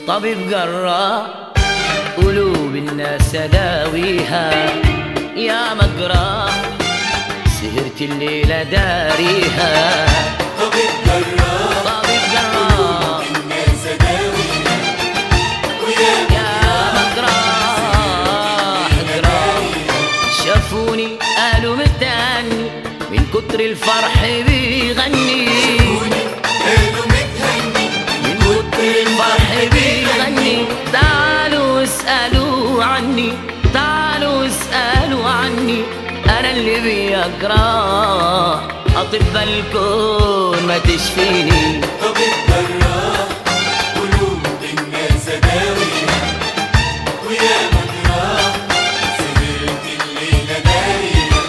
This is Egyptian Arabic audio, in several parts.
طبيب قرا قلوب الناس داويها يا مقرا سهرت الليلة داريها طبيب جراح طبيب قرا الناس داويها ويا يا مقراح قرا شافوني قالوا متاني من كتر الفرح بيغني قالوا متهني من كتر الفرح بيغني تعالوا اسألوا عني تعالوا اسألوا عني أنا اللي بيقرا أطباء الكون ما تشفيني طبيب جراح قلوب الناس داويها ويا مجراح سهرت الليلة داريها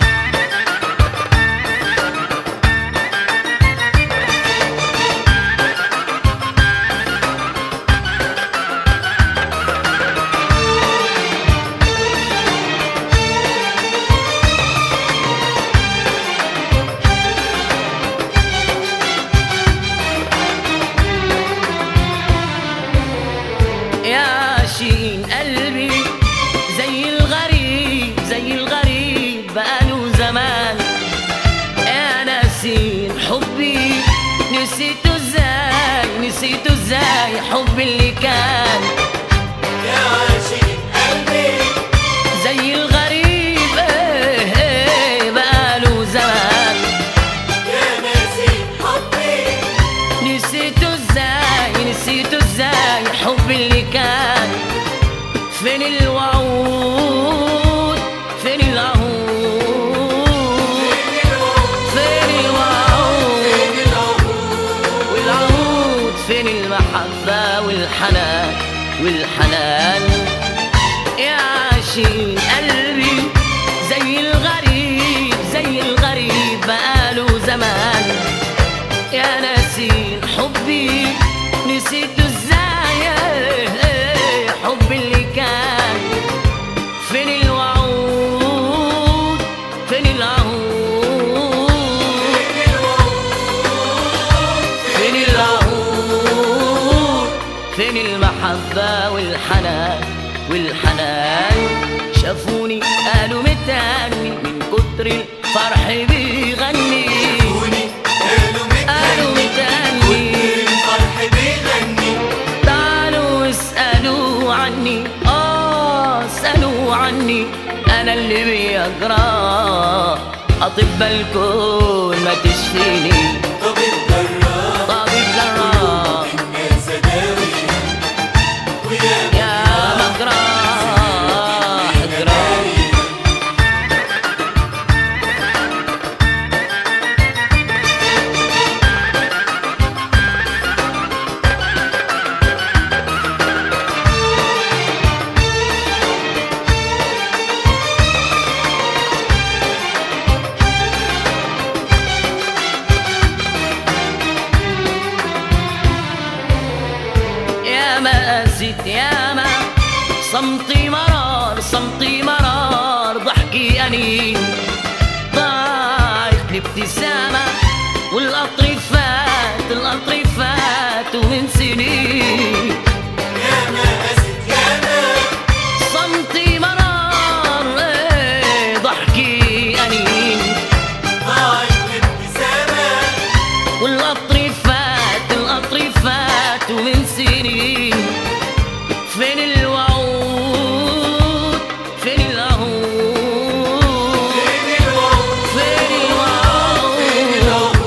يا شين قلبي زي الغريب زي الغريب بقاله زمان يا ناسين حبي نسيته ازاي نسيته ازاي حبي اللي كان يا عاشق قلبي زي الغريب ايه ايه بقاله زمان يا ناسي حبي نسيته ازاي نسيته ازاي حبي اللي كان فين الوعود فين العهود فين الوعود والعهود فين المحبة والحنان والحنان يا عاشقين قلبي زي الغريب زي الغريب بقاله زمان يا ناسين حبي نسيته ازاي حبي اللي كان فين الوعود فين العهود فين العهود فين المحبة والحنان والحنان شافوني قالوا متاني من كتر الفرح بيغني قالوا قالوا متهني متاني الفرح بيغني تعالوا اسألوا عني آه اسألوا عني أنا اللي بيقرا أطباء الكون ما تشفيني طبيب جراح طبيب جراح الناس داويها ويا يا مجراح جراح يا ما أزيد يا ما صمتي مرار صمتي مرار ضحكي أنين ضاعت الابتسامة والقطر فات القطر فات ومن سنين يا ما أسد يا ما صمتي مرار إيه، ضحكي أنين ضاعت الابتسامة والقطر فات القطر فات ومن سنين فين الوعود فين العهود فين الوعود فين الوعود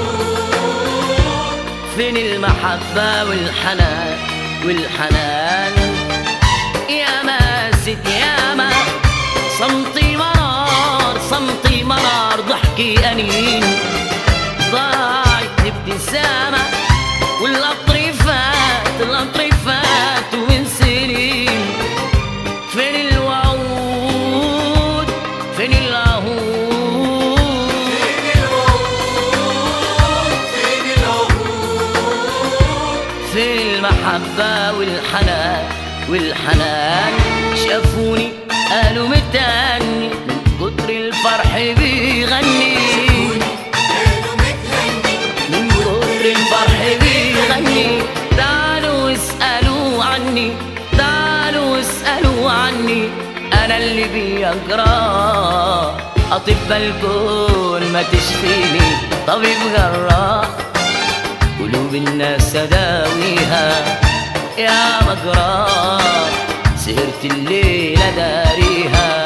فين المحبة والحنان والحنان يا ما ست يا ما صمتي مرار صمتي مرار ضحكي أنين ضاعت الابتسامة والقطر فات القطر فات ومن سنين فين الوعود فين العهود فين الوعود فين العهود فين المحبة والحنان والحنان شافوني قالوا متاني من كتر الفرح بيغني قالوا متهني من كتر الفرح بيغني تعالوا اسألوا عني أقرأ أطب الكون ما تشفيني طبيب جراح قلوب الناس تداويها يا مقرا سهرت الليلة داريها